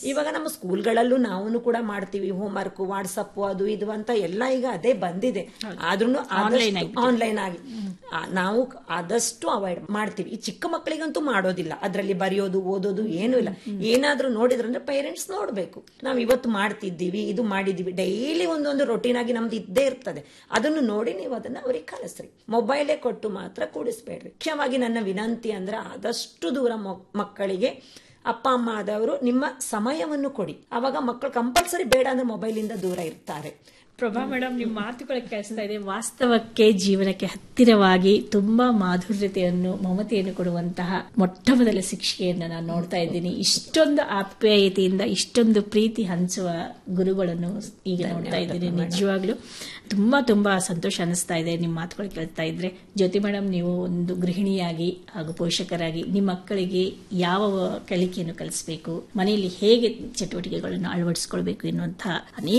ಇವಾಗ ನಮ್ಮ ಸ್ಕೂಲ್ಗಳಲ್ಲೂ ನಾವು ಕೂಡ ಮಾಡ್ತೀವಿ ಹೋಮ್ ವರ್ಕ್ ವಾಟ್ಸಪ್ ಅದು ಇದು ಅಂತ ಎಲ್ಲ ಈಗ ಅದೇ ಬಂದಿದೆ ಆದ್ರೂ ಆನ್ಲೈನ್ ಆಗಿ ಆ, ನಾವು ಆದಷ್ಟು ಅವಾಯ್ಡ್ ಮಾಡ್ತೀವಿ ಈ ಚಿಕ್ಕ ಮಕ್ಕಳಿಗಂತೂ ಮಾಡೋದಿಲ್ಲ ಅದರಲ್ಲಿ ಬರೆಯೋದು ಓದೋದು ಏನೂ ಇಲ್ಲ ಏನಾದ್ರೂ ನೋಡಿದ್ರಂದ್ರೆ ಪೇರೆಂಟ್ಸ್ ನೋಡ್ಬೇಕು ನಾವು ಇವತ್ತು ಮಾಡ್ತಿದ್ದೀವಿ ಇದು ಮಾಡಿದೀವಿ ಡೈಲಿ ಒಂದೊಂದು ರೊಟೀನ್ ಆಗಿ ನಮ್ದು ಇದ್ದೇ ಇರ್ತದೆ ಅದನ್ನು ನೋಡಿ ನೀವು ಅದನ್ನ ಅವ್ರಿಗೆ ಕಲಿಸ್ರಿ ಮೊಬೈಲೇ ಕೊಟ್ಟು ಮಾತ್ರ ಕೂಡಿಸ್ಬೇಡ್ರಿ ಮುಖ್ಯವಾಗಿ ನನ್ನ ವಿನಂತಿ ಅಂದ್ರೆ ಆದಷ್ಟು ದೂರ ಮೊ- ಮಕ್ಕಳಿಗೆ ಅಪ್ಪ ಅಮ್ಮ ಆದವರು ನಿಮ್ಮ ಸಮಯವನ್ನು ಕೊಡಿ ಅವಾಗ ಮಕ್ಕಳು ಕಂಪಲ್ಸರಿ ಬೇಡ ಅಂದ್ರೆ ಮೊಬೈಲಿಂದ ದೂರ ಇರ್ತಾರೆ ಪ್ರಭಾ ಮೇಡಮ್ ನಿಮ್ಮ ಮಾತುಗಳು ಕೇಳಿಸ್ತಾ ಇದೆ ವಾಸ್ತವಕ್ಕೆ ಜೀವನಕ್ಕೆ ಹತ್ತಿರವಾಗಿ ತುಂಬಾ ಮಾಧುರ್ಯತೆಯನ್ನು ಮಮತೆಯನ್ನು ಕೊಡುವಂತಹ ಮೊಟ್ಟ ಮೊದಲ ಶಿಕ್ಷೆಯನ್ನು ನಾನು ನೋಡ್ತಾ ಇದ್ದೀನಿ ಇಷ್ಟೊಂದು ಆಪ್ಯಾಯತೆಯಿಂದ ಇಷ್ಟೊಂದು ಪ್ರೀತಿ ಹಂಚುವ ಗುರುಗಳನ್ನು ಈಗ ನೋಡ್ತಾ ಇದ್ದೀನಿ ನಿಜವಾಗ್ಲೂ ತುಂಬಾ ತುಂಬಾ ಸಂತೋಷ ಅನಿಸ್ತಾ ಇದೆ ನಿಮ್ಮ ಮಾತುಗಳು ಕೇಳ್ತಾ ಇದ್ರೆ ಜ್ಯೋತಿ ಮೇಡಮ್ ನೀವು ಒಂದು ಗೃಹಿಣಿಯಾಗಿ ಹಾಗೂ ಪೋಷಕರಾಗಿ ನಿಮ್ಮ ಮಕ್ಕಳಿಗೆ ಯಾವ ಕಲಿಕೆಯನ್ನು ಕಲಿಸಬೇಕು ಮನೆಯಲ್ಲಿ ಹೇಗೆ ಚಟುವಟಿಕೆಗಳನ್ನು ಅಳವಡಿಸಿಕೊಳ್ಬೇಕು ಎನ್ನುವಂತಹ ಅನೇಕ